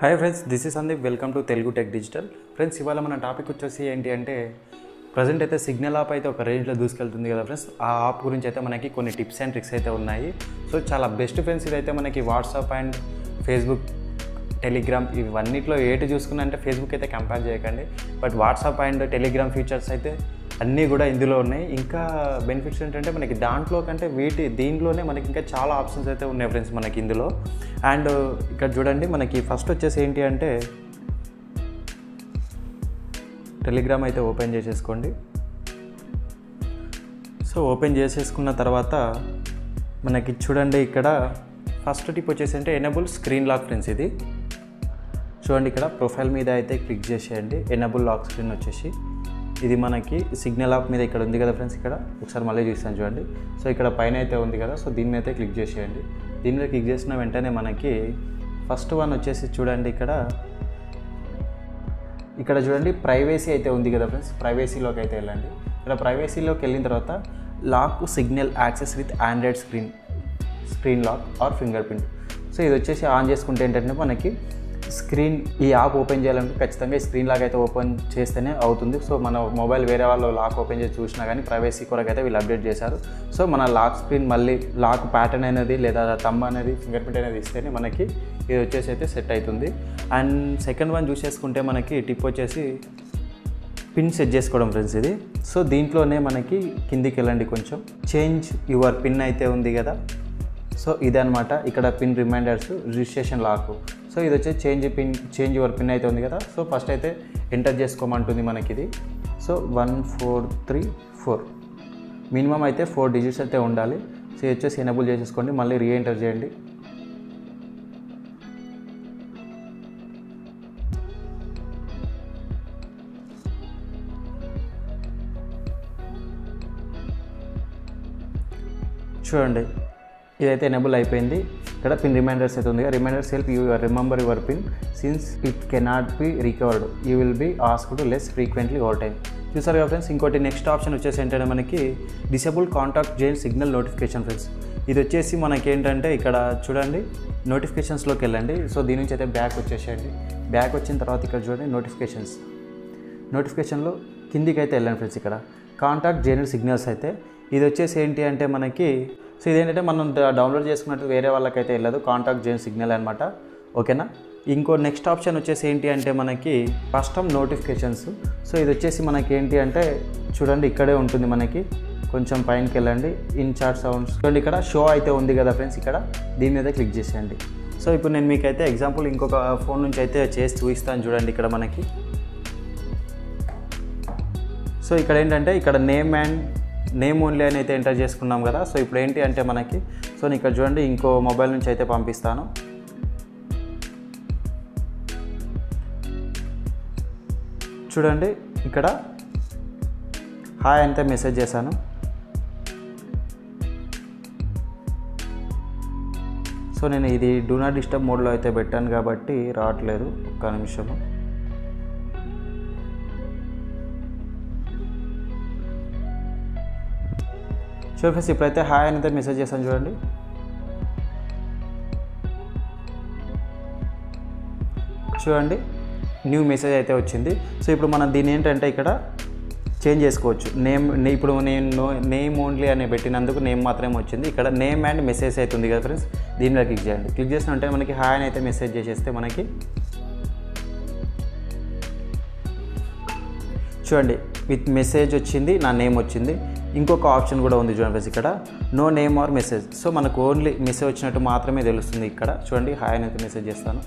hi friends this is Sandeep welcome to Telugu tech digital friends ఇవాళ మన topic వచ్చేసి ఏంటి అంటే ప్రజెంట్ అయితే సిగ్నల్ యాప్ అయితే ఒక రేంజ్లో దూసుకెళ్తుంది కదా ఫ్రెండ్స్ ఆ యాప్ గురించి అయితే మనకి కొన్ని టిప్స్ అండ్ ట్రిక్స్ అయితే ఉన్నాయి సో చాలా బెస్ట్ ఫ్రెండ్స్ ఇదైతే మనకి వాట్సాప్ అండ్ ఫేస్బుక్ టెలిగ్రామ్ ఇవన్నిట్లో ఏటి చూసుకున్నా అంటే ఫేస్బుక్ అయితే కంపేర్ చేయకండి but WhatsApp and Telegram features అయితే అన్నీ కూడా ఇందులో ఉన్నాయి ఇంకా బెనిఫిట్స్ ఏంటంటే మనకి దాంట్లో కంటే వీటి దీంట్లోనే మనకి ఇంకా చాలా ఆప్షన్స్ అయితే ఉన్నాయి ఫ్రెండ్స్ మనకి ఇందులో అండ్ ఇక్కడ చూడండి మనకి ఫస్ట్ వచ్చేసి ఏంటి అంటే టెలిగ్రామ్ అయితే ఓపెన్ చేసేసుకోండి సో ఓపెన్ చేసేసుకున్న తర్వాత మనకి చూడండి ఇక్కడ ఫస్ట్ టిప్ వచ్చేసి అంటే ఎనబుల్ స్క్రీన్ లాక్ ఫ్రెండ్స్ ఇది చూడండి ఇక్కడ ప్రొఫైల్ మీద అయితే క్లిక్ చేసేయండి ఎనబుల్ లాక్ స్క్రీన్ వచ్చేసి ఇది మనకి సిగ్నల్ యాప్ మీద ఇక్కడ ఉంది కదా ఫ్రెండ్స్ ఇక్కడ ఒకసారి మళ్ళీ చూస్తాను చూడండి సో ఇక్కడ పైన అయితే ఉంది కదా సో దీని మీద అయితే క్లిక్ చేసేయండి దీని మీద క్లిక్ చేసిన వెంటనే మనకి ఫస్ట్ వన్ వచ్చేసి చూడండి ఇక్కడ ఇక్కడ చూడండి ప్రైవేసీ అయితే ఉంది కదా ఫ్రెండ్స్ ప్రైవేసీలోకి అయితే వెళ్ళండి ఇక్కడ ప్రైవేసీలోకి వెళ్ళిన తర్వాత lock signal access with Android screen screen lock or fingerprint so ఇది వచ్చేసి ఆన్ చేసుకుంటే ఏంటంటే మనకి స్క్రీన్ ఈ యాప్ ఓపెన్ చేయాలంటే ఖచ్చితంగా ఈ స్క్రీన్ లాక్ అయితే ఓపెన్ చేస్తేనే అవుతుంది సో మన మొబైల్ వేరే వాళ్ళు లాక్ ఓపెన్ చేసి చూసినా కానీ ప్రైవసీ కొరకు అయితే వీళ్ళు అప్డేట్ చేశారు సో మన లాక్ స్క్రీన్ మళ్ళీ లాక్ ప్యాటర్న్ అనేది లేదా తమ్మ అనేది ఫింగర్ ప్రింట్ అనేది ఇస్తేనే మనకి ఇది వచ్చేసి అయితే సెట్ అవుతుంది అండ్ సెకండ్ వన్ చూసేసుకుంటే మనకి టిప్ వచ్చేసి పిన్ సెట్ చేసుకోవడం ఫ్రెండ్స్ ఇది సో దీంట్లోనే మనకి కిందికి వెళ్ళండి కొంచెం చేంజ్ యువర్ పిన్ అయితే ఉంది కదా సో ఇదనమాట ఇక్కడ pin reminders registration lock so ఇది వచ్చి change pin change your pin అయితే ఉంది కదా సో ఫస్ట్ అయితే ఎంటర్ చేసుకోమంటుంది మనకి ఇది so one four three four minimum అయితే ఫోర్ డిజిట్స్ అయితే ఉండాలి సో ఇది వచ్చేసి ఎనబుల్ చేసేసుకోండి మళ్ళీ రీఎంటర్ చేయండి చూడండి ఇదైతే ఎనబుల్ అయిపోయింది ఇక్కడ పిన్ రిమైండర్స్ అయితే ఉంది reminders help you remember your pin since it cannot be recovered you will be asked less frequently over time చూసారు కదా ఫ్రెండ్స్ ఇంకోటి నెక్స్ట్ ఆప్షన్ వచ్చేసి ఏంటంటే మనకి disable contact joined Signal notification friends ఇది వచ్చేసి మనకి ఏంటంటే ఇక్కడ చూడండి నోటిఫికేషన్స్లోకి వెళ్ళండి సో దీని నుంచి అయితే బ్యాక్ వచ్చేసేయండి బ్యాక్ వచ్చిన తర్వాత ఇక్కడ చూడండి నోటిఫికేషన్స్ నోటిఫికేషన్లో కిందికి అయితే వెళ్ళండి ఫ్రెండ్స్ ఇక్కడ కాంటాక్ట్ జనరల్ సిగ్నల్స్ అయితే ఇది వచ్చేసి ఏంటి అంటే మనకి సో ఇదేంటంటే మనం డ- డౌన్లోడ్ చేసుకున్నట్టు వేరే వాళ్ళకైతే వెళ్ళదు కాంటాక్ట్ జైన్ సిగ్నల్ అనమాట ఓకేనా ఇంకో నెక్స్ట్ ఆప్షన్ వచ్చేసి ఏంటి అంటే మనకి కస్టమ్ నోటిఫికేషన్స్ సో ఇది వచ్చేసి మనకి ఏంటి అంటే చూడండి ఇక్కడే ఉంటుంది మనకి కొంచెం పైనకి వెళ్ళండి ఇన్ చార్ట్ సౌండ్స్ చూడండి ఇక్కడ షో అయితే ఉంది కదా ఫ్రెండ్స్ ఇక్కడ దీని మీద క్లిక్ చేసేయండి సో ఇప్పుడు నేను మీకైతే ఎగ్జాంపుల్ ఇంకొక ఫోన్ నుంచి అయితే చేసి చూపిస్తాను చూడండి ఇక్కడ మనకి సో ఇక్కడ ఏంటంటే ఇక్కడ నేమ్ అండ్ నేమ్ ఓన్లీ అని అయితే ఎంటర్ చేసుకున్నాం కదా సో ఇప్పుడు ఏంటి అంటే మనకి సో నేను ఇక్కడ చూడండి ఇంకో మొబైల్ నుంచి అయితే పంపిస్తాను చూడండి ఇక్కడ హాయ్ అంతే మెసేజ్ చేశాను సో నేను ఇది డూ నాట్ డిస్టర్బ్ మోడ్లో అయితే పెట్టాను కాబట్టి రావట్లేదు ఒక్క నిమిషము సో ఫ్రెండ్స్ ఇప్పుడైతే హాయ్ అని అయితే మెసేజ్ చేశాను చూడండి చూడండి న్యూ మెసేజ్ అయితే వచ్చింది సో ఇప్పుడు మనం దీన్ని ఏంటంటే ఇక్కడ చేంజ్ చేసుకోవచ్చు నేమ్ నే- ఇప్పుడు నేను నేమ్ ఓన్లీ అని పెట్టినందుకు నేమ్ మాత్రమే వచ్చింది ఇక్కడ నేమ్ అండ్ మెసేజ్ అయితే ఉంది కదా ఫ్రెండ్స్ దీని మీద క్లిక్ చేయండి క్లిక్ చేసిన వెంటనే మనకి హాయ్ అని అయితే మెసేజ్ చేసేస్తే మనకి చూడండి విత్ మెసేజ్ వచ్చింది నా నేమ్ వచ్చింది ఇంకొక ఆప్షన్ కూడా ఉంది చూడండి ఫ్రెండ్స్ ఇక్కడ no name or message so మనకు ఓన్లీ మెసేజ్ వచ్చినట్టు మాత్రమే తెలుస్తుంది ఇక్కడ చూడండి హాయ్ అని అయితే మెసేజ్ చేస్తాను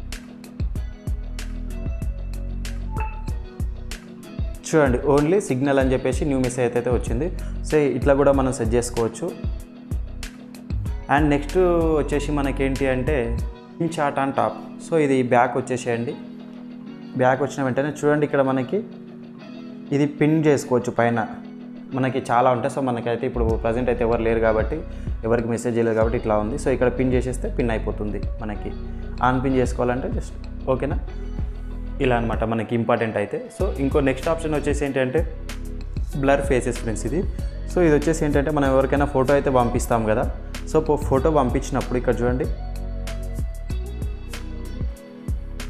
చూడండి ఓన్లీ సిగ్నల్ అని చెప్పేసి న్యూ మెసేజ్ అయితే వచ్చింది సో ఇట్లా కూడా మనం సెట్ చేసుకోవచ్చు అండ్ నెక్స్ట్ వచ్చేసి మనకేంటి అంటే చాట్ ఆన్ టాప్ సో ఇది బ్యాక్ వచ్చేసేయండి బ్యాక్ వచ్చిన వెంటనే చూడండి ఇక్కడ మనకి ఇది పిన్ చేసుకోవచ్చు పైన మనకి చాలా ఉంటాయి సో మనకైతే ఇప్పుడు ప్రజెంట్ అయితే ఎవరు లేరు కాబట్టి ఎవరికి మెసేజ్ చేయలేదు కాబట్టి ఇట్లా ఉంది సో ఇక్కడ పిన్ చేసేస్తే పిన్ అయిపోతుంది మనకి ఆన్ పిన్ చేసుకోవాలంటే జస్ట్ ఓకేనా ఇలా అనమాట మనకి ఇంపార్టెంట్ అయితే సో ఇంకో నెక్స్ట్ ఆప్షన్ వచ్చేసి ఏంటంటే బ్లర్ ఫేసెస్ ఫ్రెండ్స్ ఇది సో ఇది వచ్చేసి ఏంటంటే మనం ఎవరికైనా ఫోటో అయితే పంపిస్తాం కదా సో ఫోటో పంపించినప్పుడు ఇక్కడ చూడండి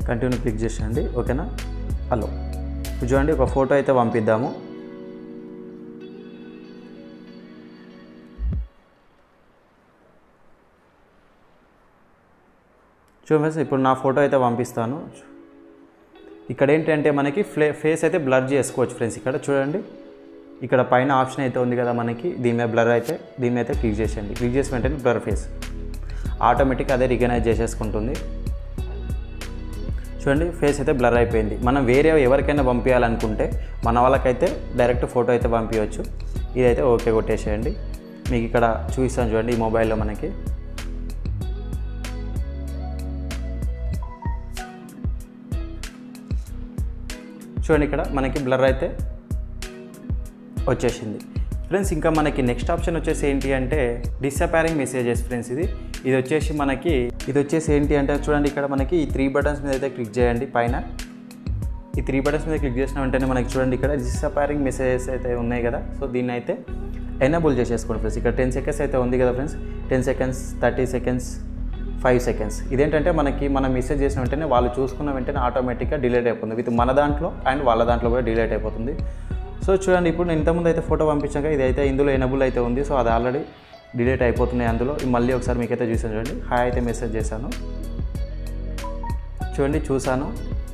కంటిన్యూ క్లిక్ చేసేయండి ఓకేనా హలో ఇప్పుడు చూడండి ఒక ఫోటో అయితే పంపిద్దాము చూడండి ఇప్పుడు నా ఫోటో అయితే పంపిస్తాను ఇక్కడ ఏంటంటే మనకి ఫ్లే ఫేస్ అయితే బ్లర్ చేసుకోవచ్చు ఫ్రెండ్స్ ఇక్కడ చూడండి ఇక్కడ పైన ఆప్షన్ అయితే ఉంది కదా మనకి దీని మీద బ్లర్ అయితే దీని మీద అయితే క్లిక్ చేసేయండి క్లిక్ చేసి వెంటనే బ్లర్ ఫేస్ ఆటోమేటిక్ అదే రికగ్నైజ్ చేసేసుకుంటుంది చూడండి ఫేస్ అయితే బ్లర్ అయిపోయింది మనం వేరే ఎవరికైనా పంపించాలనుకుంటే మన వాళ్ళకైతే డైరెక్ట్ ఫోటో అయితే పంపించవచ్చు ఇదైతే ఓకే కొట్టేసేయండి మీకు ఇక్కడ చూపిస్తాను చూడండి ఈ మొబైల్లో మనకి చూడండి ఇక్కడ మనకి బ్లర్ అయితే వచ్చేసింది ఫ్రెండ్స్ ఇంకా మనకి నెక్స్ట్ ఆప్షన్ వచ్చేసి ఏంటి అంటే డిసపేరింగ్ మెసేజెస్ ఫ్రెండ్స్ ఇది ఇది వచ్చేసి మనకి ఇది వచ్చేసి ఏంటి అంటే చూడండి ఇక్కడ మనకి ఈ త్రీ బటన్స్ మీద అయితే క్లిక్ చేయండి పైన ఈ త్రీ బటన్స్ మీద క్లిక్ చేసిన వెంటనే మనకి చూడండి ఇక్కడ డిసపేరింగ్ మెసేజెస్ అయితే ఉన్నాయి కదా సో దీన్ని అయితే ఎనబుల్ చేసేసుకోండి ఫ్రెండ్స్ ఇక్కడ టెన్ సెకండ్స్ అయితే ఉంది కదా friends ten seconds thirty seconds five seconds ఇదేంటంటే మనకి మనం మెసేజ్ చేసిన వెంటనే వాళ్ళు చూసుకున్న వెంటనే ఆటోమేటిక్గా డిలీట్ అయిపోతుంది విత్ మన దాంట్లో అండ్ వాళ్ళ దాంట్లో కూడా డిలీట్ అయిపోతుంది సో చూడండి ఇప్పుడు నేను ఇంతకుముందు అయితే ఫోటో పంపించాక ఇది అయితే ఇందులో ఎనబుల్ అయితే ఉంది సో అది ఆల్రెడీ డిలీట్ అయిపోతున్నాయి అందులో మళ్ళీ ఒకసారి మీకైతే చూసాను చూడండి హాయ్ అయితే మెసేజ్ చేశాను చూడండి చూశాను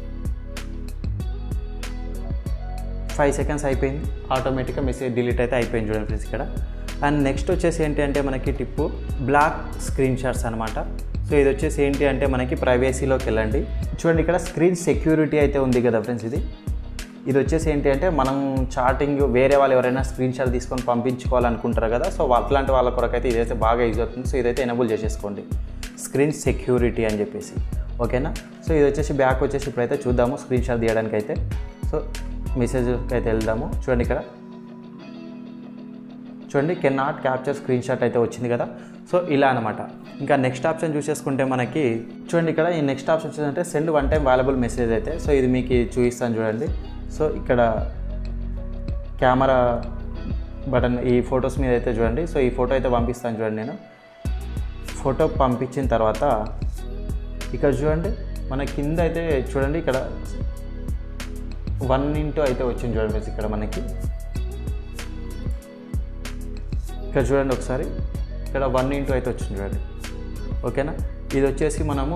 ఫైవ్ సెకండ్స్ అయిపోయింది ఆటోమేటిక్గా మెసేజ్ డిలీట్ అయితే అయిపోయింది చూడండి ఫ్రెండ్స్ ఇక్కడ అండ్ నెక్స్ట్ వచ్చేసి ఏంటి అంటే మనకి టిప్పు బ్లాక్ స్క్రీన్ షాట్స్ అనమాట సో ఇది వచ్చేసి ఏంటి అంటే మనకి ప్రైవేసీలోకి వెళ్ళండి చూడండి ఇక్కడ స్క్రీన్ సెక్యూరిటీ అయితే ఉంది కదా ఫ్రెండ్స్ ఇది ఇది వచ్చేసి ఏంటి అంటే మనం చాటింగ్ వేరే వాళ్ళు ఎవరైనా స్క్రీన్ షాట్ తీసుకొని పంపించుకోవాలనుకుంటారు కదా సో అట్లాంటి వాళ్ళ కొరకు అయితే ఇదైతే బాగా యూజ్ అవుతుంది సో ఇదైతే ఎనబుల్ చేసేసుకోండి స్క్రీన్ సెక్యూరిటీ అని చెప్పేసి ఓకేనా సో ఇది వచ్చేసి బ్యాక్ వచ్చేసి ఇప్పుడైతే చూద్దాము స్క్రీన్ షాట్ తీయడానికి అయితే సో మెసేజ్కి అయితే వెళ్దాము చూడండి ఇక్కడ చూడండి can not capture screenshot అయితే వచ్చింది కదా సో ఇలా అనమాట ఇంకా నెక్స్ట్ ఆప్షన్ చూసేసుకుంటే మనకి చూడండి ఇక్కడ ఈ నెక్స్ట్ ఆప్షన్ వచ్చేదంటే send one time valuable message అయితే సో ఇది మీకు చూపిస్తాను చూడండి సో ఇక్కడ కెమెరా బటన్ ఈ ఫొటోస్ మీద అయితే చూడండి సో ఈ ఫోటో అయితే పంపిస్తాను చూడండి నేను ఫోటో పంపించిన తర్వాత ఇక్కడ చూడండి మన కింద అయితే చూడండి ఇక్కడ వన్ ఇంటూ అయితే వచ్చింది చూడండి ఫ్రెండ్స్ ఇక్కడ మనకి ఇక్కడ చూడండి ఒకసారి ఇక్కడ వన్ ఇంటూ అయితే వచ్చింది చూడండి ఓకేనా ఇది వచ్చేసి మనము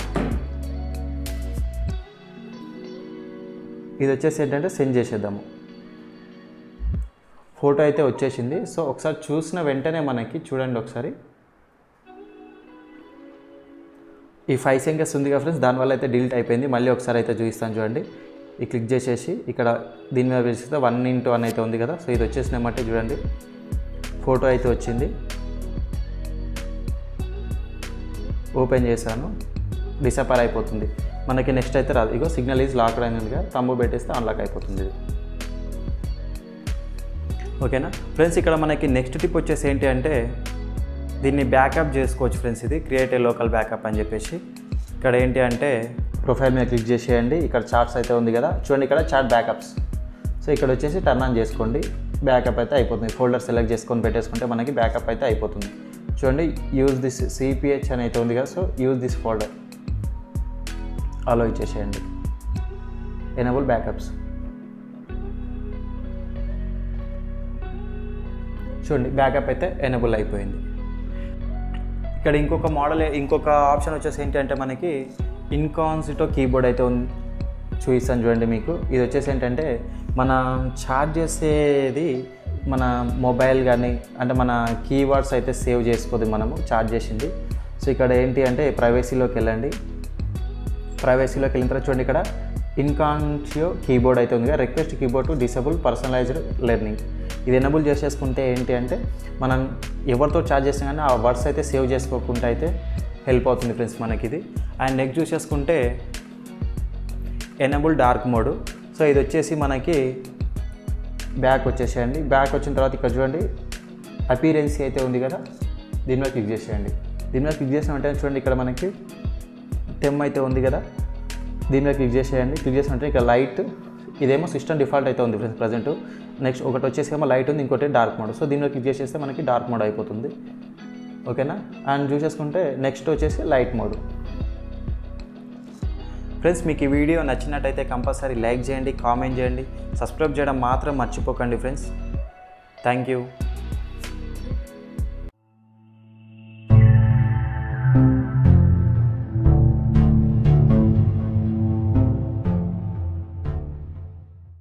ఇది వచ్చేసి ఏంటంటే సెండ్ చేసేద్దాము ఫోటో అయితే వచ్చేసింది సో ఒకసారి చూసిన వెంటనే మనకి చూడండి ఒకసారి ఈ ఫైవ్ సెకండ్స్ ఉంది కదా ఫ్రెండ్స్ దానివల్ల అయితే డిలీట్ అయిపోయింది మళ్ళీ ఒకసారి అయితే చూపిస్తాను చూడండి ఈ క్లిక్ చేసేసి ఇక్కడ దీని మీద వేస్తే వన్ ఇంటూ అని అయితే ఉంది కదా సో ఇది వచ్చేసినామంటే చూడండి ఫోటో అయితే వచ్చింది ఓపెన్ చేశాను డిసపర్ అయిపోతుంది మనకి నెక్స్ట్ అయితే రాదు ఇగో సిగ్నల్ ఈజ్ లాక్ అయిందిగా తమ్ము పెట్టేస్తే అన్లాక్ అయిపోతుంది ఇది ఓకేనా ఫ్రెండ్స్ ఇక్కడ మనకి నెక్స్ట్ టిప్ వచ్చేసి ఏంటి అంటే దీన్ని బ్యాకప్ చేసుకోవచ్చు ఫ్రెండ్స్ ఇది క్రియేట్ ఏ లోకల్ బ్యాకప్ అని చెప్పేసి ఇక్కడ ఏంటి అంటే ప్రొఫైల్ మీద క్లిక్ చేసేయండి ఇక్కడ చార్ట్స్ అయితే ఉంది కదా చూడండి ఇక్కడ చార్ట్ బ్యాకప్స్ సో ఇక్కడ వచ్చేసి టర్న్ ఆన్ చేసుకోండి బ్యాకప్ అయితే అయిపోతుంది ఫోల్డర్ సెలెక్ట్ చేసుకొని పెట్టేసుకుంటే మనకి బ్యాకప్ అయితే అయిపోతుంది చూడండి యూజ్ దిస్ సిపిహెచ్ అని అయితే ఉంది కదా so use this folder allow ఇచ్చేసేయండి ఎనబుల్ బ్యాకప్స్ చూడండి బ్యాకప్ అయితే ఎనబుల్ అయిపోయింది ఇక్కడ ఇంకొక మోడల్ ఇంకొక ఆప్షన్ వచ్చేసి ఏంటంటే మనకి ఇన్కాన్సిటో కీబోర్డ్ అయితే ఉంది చూపిస్తాను చూడండి మీకు ఇది వచ్చేసి ఏంటంటే మనం ఛార్జ్ చేసేది మన మొబైల్ కానీ అంటే మన కీవర్డ్స్ అయితే సేవ్ చేసుకోదు మనము ఛార్జ్ చేసింది సో ఇక్కడ ఏంటి అంటే ప్రైవసీలోకి వెళ్ళండి ప్రైవసీలోకి వెళ్ళిన తర్వాత చూడండి ఇక్కడ ఇన్కాన్షియో కీబోర్డ్ అయితే ఉంది request keyboard to disable personalised learning ఇది ఎనబుల్ చేసేసుకుంటే ఏంటి అంటే మనం ఎవరితో ఛార్జ్ చేసినా కానీ ఆ వర్డ్స్ అయితే సేవ్ చేసుకోకుండా అయితే హెల్ప్ అవుతుంది ఫ్రెండ్స్ మనకి ఇది అండ్ నెక్స్ట్ చూసేసుకుంటే ఎనబుల్ డార్క్ మోడ్ సో ఇది వచ్చేసి మనకి బ్యాక్ వచ్చేసేయండి బ్యాక్ వచ్చిన తర్వాత ఇక్కడ చూడండి అపీరెన్సీ అయితే ఉంది కదా దీని మీద క్లిక్ చేసేయండి దీని మీద క్లిక్ చేసిన వెంటనే చూడండి ఇక్కడ మనకి టెమ్ అయితే ఉంది కదా దీని మీద క్లిక్ చేసేయండి క్లిక్ చేసిన వెంటనే ఇక్కడ లైట్ ఇదేమో సిస్టమ్ డిఫాల్ట్ అయితే ఉంది ఫ్రెండ్స్ ప్రజెంట్ నెక్స్ట్ ఒకటి వచ్చేసి ఏమో లైట్ ఉంది ఇంకోటి డార్క్ మోడ్ సో దీనిలో క్లిక్ చేసేస్తే మనకి డార్క్ మోడ్ అయిపోతుంది ఓకేనా అండ్ చూసేసుకుంటే నెక్స్ట్ వచ్చేసి లైట్ మోడ్ ఫ్రెండ్స్ మీకు ఈ వీడియో నచ్చినట్టయితే కంపల్సరీ లైక్ చేయండి కామెంట్ చేయండి సబ్స్క్రైబ్ చేయడం మాత్రం మర్చిపోకండి ఫ్రెండ్స్ థ్యాంక్ యూ